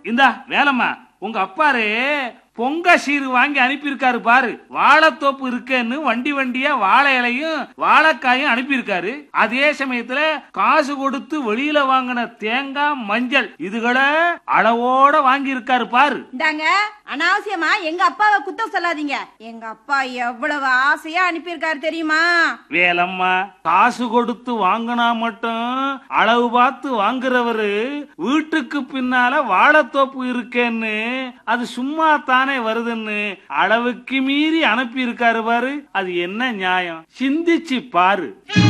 இந்தா வேலம்மா உங்க அப்பாரு பொங்க சீரு வாங்கி அனுப்பியிருக்காரு பாரு வாழைத்தோப்பு இருக்கேன்னு வண்டி வண்டியா வாழை இலையும் வாழைக்காயும் அனுப்பியிருக்காரு அதே சமயத்துல காசு கொடுத்து வெளியில வாங்கின தேங்காய் மஞ்சள் இதுகளை அளவோட வாங்கி இருக்காரு பாரு இந்தாங்க அனாவசியமா எங்க அப்பாவை குத்தம் சொல்லாதீங்க எங்க அப்பா எவ்வளவு ஆசையா அனுப்பியிருக்காரு தெரியுமா வேலம்மா காசு கொடுத்து வாங்கினா மட்டும் அளவு பார்த்து வாங்குறவரு வீட்டுக்கு பின்னால வாழைத்தோப்பு இருக்கேன்னு அது சும்மா தானே வருதுன்னு அளவுக்கு மீறி அனுப்பி இருக்காரு பாரு அது என்ன நியாயம் சிந்திச்சு பாரு